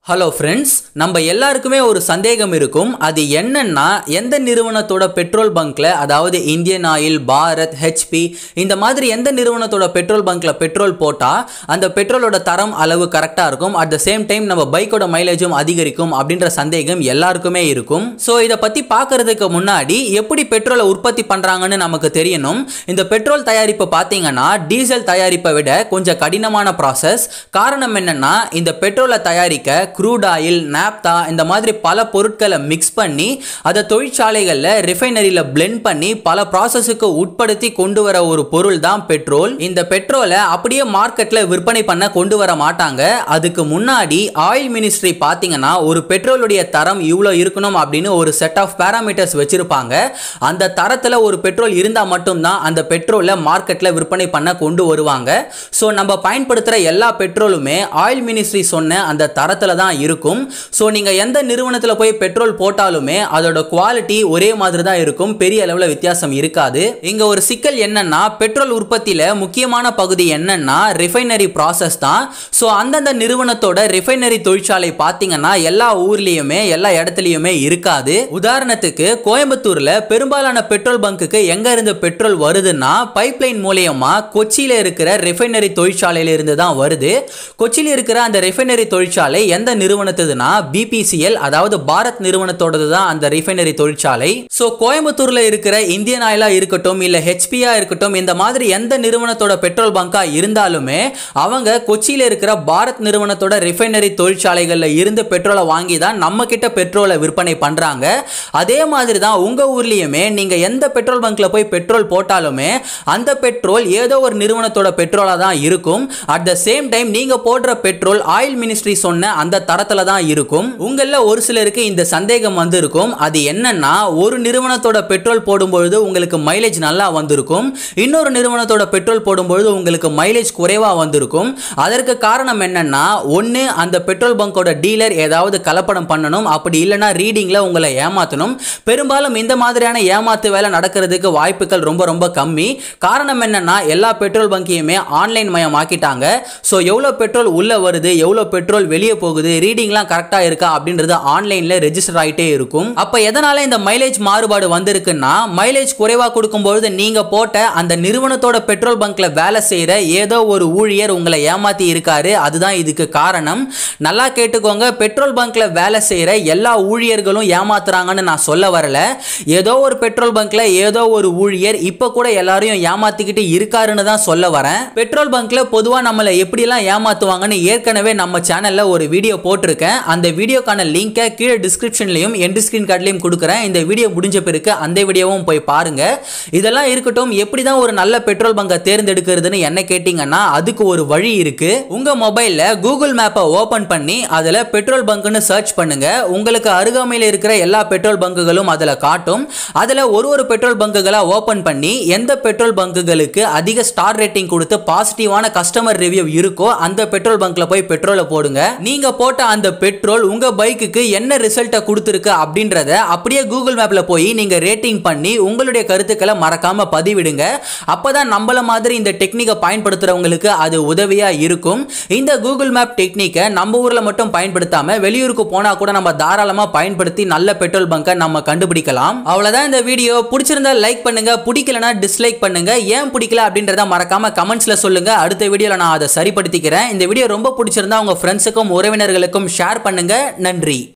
hello friends நம்ம எல்லாருக்குமே ஒரு சந்தேகம் இருக்கும் அது என்னன்னா எந்த நிறுவனத்தோட பெட்ரோல் பங்க்ல அதாவது இந்தியன் ஆயில் பாரத் ஹெச்பி இந்த மாதிரி எந்த நிறுவனத்தோட பெட்ரோல் பங்க்ல பெட்ரோல் போட்டா அந்த பெட்ரோலோட தரம் அளவு கரெக்டாக இருக்கும் அட் த சேம் டைம் நம்ம பைக்கோட மைலேஜும் அதிகரிக்கும் அப்படின்ற சந்தேகம் எல்லாருக்குமே இருக்கும் ஸோ இதை பற்றி பார்க்கறதுக்கு முன்னாடி எப்படி பெட்ரோலை உற்பத்தி பண்ணுறாங்கன்னு நமக்கு தெரியணும் இந்த பெட்ரோல் தயாரிப்பு பார்த்தீங்கன்னா டீசல் தயாரிப்பை விட கொஞ்சம் கடினமான ப்ராசஸ் காரணம் என்னன்னா இந்த பெட்ரோலை தயாரிக்க க்ரூட் ஆயில் நாப்தா இந்த மாதிரி பல பொருட்களை மிக்ஸ் பண்ணி அதை தொழிற்சாலைகளில் ரிஃபைனரியில் blend பண்ணி பல ப்ராசஸுக்கு உட்படுத்தி கொண்டு வர ஒரு பொருள் தான் பெட்ரோல் இந்த பெட்ரோலை அப்படியே மார்க்கெட்டில் விற்பனை பண்ண கொண்டு வர மாட்டாங்க அதுக்கு முன்னாடி ஆயில் மினிஸ்ட்ரி பார்த்தீங்கன்னா ஒரு பெட்ரோலுடைய தரம் இவ்வளோ இருக்கணும் அப்படின்னு ஒரு செட் ஆஃப் பேராமீட்டர்ஸ் வச்சிருப்பாங்க அந்த தரத்தில் ஒரு பெட்ரோல் இருந்தால் மட்டும்தான் அந்த பெட்ரோலை மார்க்கெட்டில் விற்பனை பண்ண கொண்டு வருவாங்க ஸோ நம்ம பயன்படுத்துகிற எல்லா பெட்ரோலுமே ஆயில் மினிஸ்ட்ரி சொன்ன அந்த தரத்தில் தான் இருக்கும் ஸோ நீங்கள் எந்த நிறுவனத்தில் போய் பெட்ரோல் போட்டாலுமே அதோட குவாலிட்டி ஒரே மாதிரி தான் இருக்கும் பெரிய அளவில் வித்தியாசம் இருக்காது இங்கே ஒரு சிக்கல் என்னன்னா பெட்ரோல் உற்பத்தியில் முக்கியமான பகுதி என்னன்னா ரிஃபைனரி ப்ராசஸ் தான் ஸோ அந்தந்த நிறுவனத்தோட ரிஃபைனரி தொழிற்சாலை பார்த்தீங்கன்னா எல்லா ஊர்லேயுமே எல்லா இடத்துலையுமே இருக்காது உதாரணத்துக்கு கோயம்புத்தூரில் பெரும்பாலான பெட்ரோல் பங்குக்கு எங்க இருந்து பெட்ரோல் வருதுன்னா பைப்லைன் மூலியமா கொச்சியில இருக்கிற ரிஃபைனரி தொழிற்சாலையில இருந்து தான் வருது கொச்சியில் இருக்கிற அந்த ரிஃபைனரி தொழிற்சாலை எந்த நிறுவனத்துதுன்னா பிபிசிஎல் அதாவது பாரத் நிறுவனத்தோடது தான் அந்த ரிஃபைனரி தொழிற்சாலை ஸோ கோயம்புத்தூர்ல இருக்கிற இந்தியன் ஆயிலா இருக்கட்டும் இல்ல ஹெச்பியா இருக்கட்டும் இந்த மாதிரி எந்த நிறுவனத்தோட பெட்ரோல் பங்கா இருந்தாலுமே அவங்க கொச்சியில இருக்கிற பாரத் நிறுவனத்தோட ரிஃபைனரி தொழிற்சாலைகள்ல இருந்து பெட்ரோலை வாங்கி தான் நம்ம கிட்ட பெட்ரோலை விற்பனை பண்றாங்க அதே மாதிரி தான் உங்க ஊர்லயுமே நீங்க எந்த பெட்ரோல் பங்க்ல போய் பெட்ரோல் போட்டாலுமே அந்த பெட்ரோல் ஏதோ ஒரு நிறுவனத்தோட பெட்ரோலா தான் இருக்கும் அட் த சேம் டைம் நீங்க போடுற பெட்ரோல் ஆயில் மினிஸ்ட்ரி சொன்ன அந்த தரத்துல தான் இருக்கும் உங்கள ஒரு சிலருக்கு இந்த சந்தேகம் வந்திருக்கும் அது என்னன்னா ஒரு நிறுவனத்தோட பெட்ரோல் போடும்பொழுது உங்களுக்கு மைலேஜ் நல்லா வந்திருக்கும் இன்னொரு நிறுவனத்தோட பெட்ரோல் போடும்பொழுது உங்களுக்கு மைலேஜ் குறைவா வந்திருக்கும் அதற்கு காரணம் என்னன்னா ஒன்று அந்த பெட்ரோல் பங்கோட டீலர் ஏதாவது கலப்படம் பண்ணணும் அப்படி இல்லைன்னா ரீடிங்ல உங்களை ஏமாத்தணும் பெரும்பாலும் இந்த மாதிரியான ஏமாத்து வேலை நடக்கிறதுக்கு வாய்ப்புகள் ரொம்ப ரொம்ப கம்மி காரணம் என்னன்னா எல்லா பெட்ரோல் பங்கையுமே ஆன்லைன் மயம் ஆக்கிட்டாங்க ஸோ எவ்வளோ பெட்ரோல் உள்ள வருது எவ்வளோ பெட்ரோல் வெளியே போகுது ரீடிங்லாம் கரெக்டாக இருக்கா அப்படின்றது ஆன்லைனில் ரெஜிஸ்டர் ஆகிட்டே இருக்கும் அப்போ எதனால இந்த மைலேஜ் மாறுபாடு வந்திருக்குன்னா மைலேஜ் குறைவாக கொடுக்கும்பொழுது நீங்கள் போட்ட அந்த நிறுவனத்தோட பெட்ரோல் பங்க்ல வேலை செய்கிற ஏதோ ஒரு ஊழியர் உங்களை ஏமாத்தி இருக்காரு அதுதான் இதுக்கு காரணம் நல்லா கேட்டுக்கோங்க பெட்ரோல் பங்க்ல வேலை செய்கிற எல்லா ஊழியர்களும் ஏமாத்துறாங்கன்னு நான் சொல்ல வரல ஏதோ ஒரு பெட்ரோல் பங்க்ல ஏதோ ஒரு ஊழியர் இப்போ கூட எல்லாரையும் ஏமாத்திக்கிட்டு இருக்காருன்னு தான் சொல்ல வரேன் பெட்ரோல் பங்க்ல பொதுவாக நம்மளை எப்படிலாம் ஏமாத்துவாங்கன்னு ஏற்கனவே நம்ம சேனல்ல ஒரு வீடியோ போட்டிருக்கேன் அந்த வீடியோக்கான லிங்கை கீழே டிஸ்கிரிப்ஷன்லையும் எண்ட் ஸ்கிரீன் கார்ட்லையும் கொடுக்குறேன் இந்த வீடியோ முடிஞ்ச பிறகு அந்த வீடியோவும் போய் பாருங்க இதெல்லாம் இருக்கட்டும் எப்படி தான் ஒரு நல்ல பெட்ரோல் பங்கை தேர்ந்தெடுக்கிறதுன்னு என்ன கேட்டிங்கன்னா அதுக்கு ஒரு வழி இருக்கு உங்க மொபைல்ல கூகுள் மேப்பை ஓபன் பண்ணி அதில் பெட்ரோல் பங்க்னு சர்ச் பண்ணுங்க உங்களுக்கு அருகாமையில் இருக்கிற எல்லா பெட்ரோல் பங்குகளும் அதில் காட்டும் அதில் ஒரு ஒரு பெட்ரோல் பங்குகளாக ஓபன் பண்ணி எந்த பெட்ரோல் பங்குகளுக்கு அதிக ஸ்டார் ரேட்டிங் கொடுத்து பாசிட்டிவான கஸ்டமர் ரிவ்யூ இருக்கோ அந்த பெட்ரோல் பங்க்ல போய் பெட்ரோலை போடுங்க நீங்க போட்ட அந்த பெட்ரோல் உங்க பைக்குக்கு என்ன ரிசல்ட்டை கொடுத்துருக்கு அப்படின்றத அப்படியே கூகுள் மேப்ல போய் நீங்க ரேட்டிங் பண்ணி உங்களுடைய கருத்துக்களை மறக்காம பதிவிடுங்க அப்பதான் நம்மள மாதிரி இந்த டெக்னிக்கை பயன்படுத்துறவங்களுக்கு அது உதவியா இருக்கும் இந்த கூகுள் மேப் டெக்னிக்கை நம்ம ஊர்ல மட்டும் பயன்படுத்தாம வெளியூருக்கு போனா கூட நம்ம தாராளமா பயன்படுத்தி நல்ல பெட்ரோல் பங்கை நம்ம கண்டுபிடிக்கலாம் அவ்வளவுதான் இந்த வீடியோ பிடிச்சிருந்தா லைக் பண்ணுங்க பிடிக்கலனா டிஸ்லைக் பண்ணுங்க ஏன் பிடிக்கல அப்படின்றத மறக்காம கமெண்ட்ஸ்ல சொல்லுங்க அடுத்த வீடியோல நான் அதை சரிப்படுத்திக்கிறேன் இந்த வீடியோ ரொம்ப பிடிச்சிருந்தா உங்க ஃப்ரெண்ட்ஸுக்கும் உறவினர்களுக்கும் ஷேர் பண்ணுங்க நன்றி